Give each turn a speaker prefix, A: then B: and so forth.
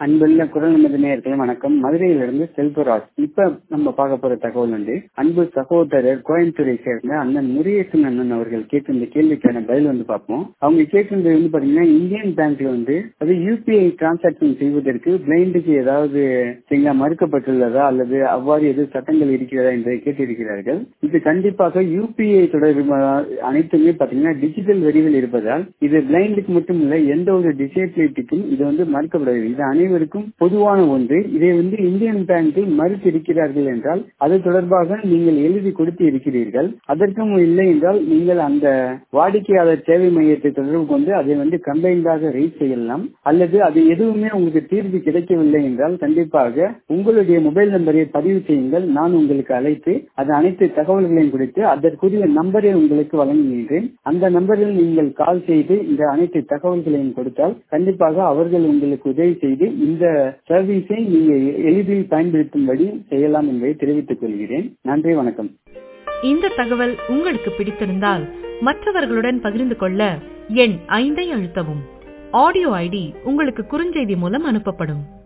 A: அன்புள்ள குரல் நமது நேயர்களே வணக்கம் மதுரையிலிருந்து செல்வராஜ் இப்ப நம்ம பார்க்க போற தகவல் வந்து அன்பு சகோதரர் கோயம்புத்தூரை சேர்ந்த அண்ணன் முருகேசன் அண்ணன் அவர்கள் கேட்டிருந்த கேள்விக்கான பதில் வந்து பார்ப்போம் அவங்க கேட்டிருந்தது வந்து பாத்தீங்கன்னா இந்தியன் பேங்க்ல வந்து அது யூபிஐ டிரான்சாக்சன் செய்வதற்கு பிளைண்டுக்கு ஏதாவது சரிங்களா மறுக்கப்பட்டுள்ளதா அல்லது அவ்வாறு எதுவும் சட்டங்கள் இருக்கிறதா என்று கேட்டிருக்கிறார்கள் இது கண்டிப்பாக யூபிஐ தொடர்பான அனைத்துமே பாத்தீங்கன்னா டிஜிட்டல் வடிவில் இருப்பதால் இது பிளைண்டுக்கு மட்டும் இல்ல எந்த ஒரு டிசேபிலிட்டிக்கும் இது வந்து மறுக்கப்படவில்லை இது அனைவருக்கும் பொதுவான ஒன்று இதை வந்து இந்தியன் பேங்கில் மறுத்திருக்கிறார்கள் என்றால் அது தொடர்பாக நீங்கள் எழுதி கொடுத்து இருக்கிறீர்கள் அதற்கும் இல்லை என்றால் நீங்கள் அந்த வாடிக்கையாளர் சேவை மையத்தை தொடர்பு கொண்டு அதை வந்து கம்பைண்டாக ரைட் செய்யலாம் அல்லது அது எதுவுமே உங்களுக்கு தீர்வு கிடைக்கவில்லை என்றால் கண்டிப்பாக உங்களுடைய மொபைல் நம்பரை பதிவு செய்யுங்கள் நான் உங்களுக்கு அழைத்து அது அனைத்து தகவல்களையும் கொடுத்து அதற்குரிய நம்பரை உங்களுக்கு வழங்குகின்றேன் அந்த நம்பரில் நீங்கள் கால் செய்து இந்த அனைத்து தகவல்களையும் கொடுத்தால் கண்டிப்பாக அவர்கள் உங்களுக்கு உதவி செய்து இந்த சர்வீஸை நீங்க எளிதில் பயன்படுத்தும்படி செய்யலாம் என்பதை தெரிவித்துக் கொள்கிறேன் நன்றி வணக்கம்
B: இந்த தகவல் உங்களுக்கு பிடித்திருந்தால் மற்றவர்களுடன் பகிர்ந்து கொள்ள எண் ஐந்தை அழுத்தவும் ஆடியோ ஐடி உங்களுக்கு குறுஞ்செய்தி மூலம் அனுப்பப்படும்